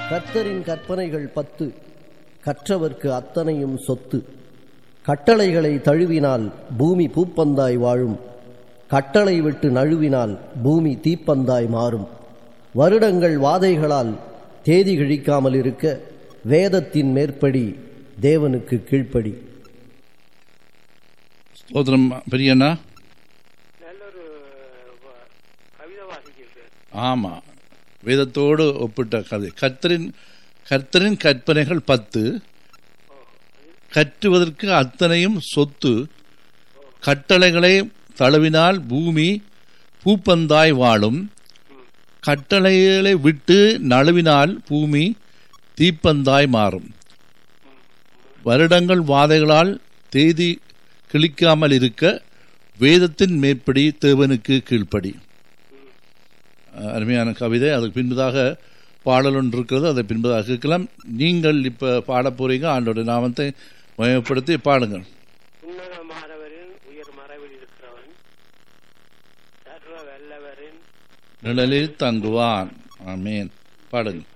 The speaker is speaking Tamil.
கர்த்தரின் கற்பனைகள் பத்து கற்றவர்க்கு அத்தனையும் சொத்து கட்டளைகளை தழுவினால் பூமி பூப்பந்தாய் வாழும் கட்டளை விட்டு நழுவினால் பூமி தீப்பந்தாய் மாறும் வருடங்கள் வாதைகளால் தேதி கிழிக்காமல் இருக்க வேதத்தின் மேற்படி தேவனுக்கு கீழ்ப்படி ஸ்தோத்திரம் பெரியண்ணா நல்லொரு வ- கவிதை வாசிக்கிறது ஆமா வேதத்தோடு ஒப்பிட்ட கதை கர்த்தரின் கர்த்தரின் கற்பனைகள் பத்து கற்றுவதற்கு அத்தனையும் சொத்து கட்டளைகளை தழுவினால் பூமி பூப்பந்தாய் வாழும் கட்டளைகளை விட்டு நழுவினால் பூமி தீப்பந்தாய் மாறும் வருடங்கள் வாதைகளால் தேதி கிழிக்காமல் இருக்க வேதத்தின் மேற்படி தேவனுக்கு கீழ்ப்படி அஹ் அருமையான கவிதை அதுக்கு பின்பதாக பாடல் ஒன்று இருக்கிறது அதை பின்பதாக கேட்கலாம் நீங்கள் இப்போ பாட போறீங்க ஆண்டோட நாமத்தை மயப்படுத்தி பாடுங்கள் உன்னதமானவரின் உயர் மறைவில் இருக்கிறவன் சர்வ வல்லவரின் நிழலில் தங்குவான் ஆமேன் பாடுங்கள்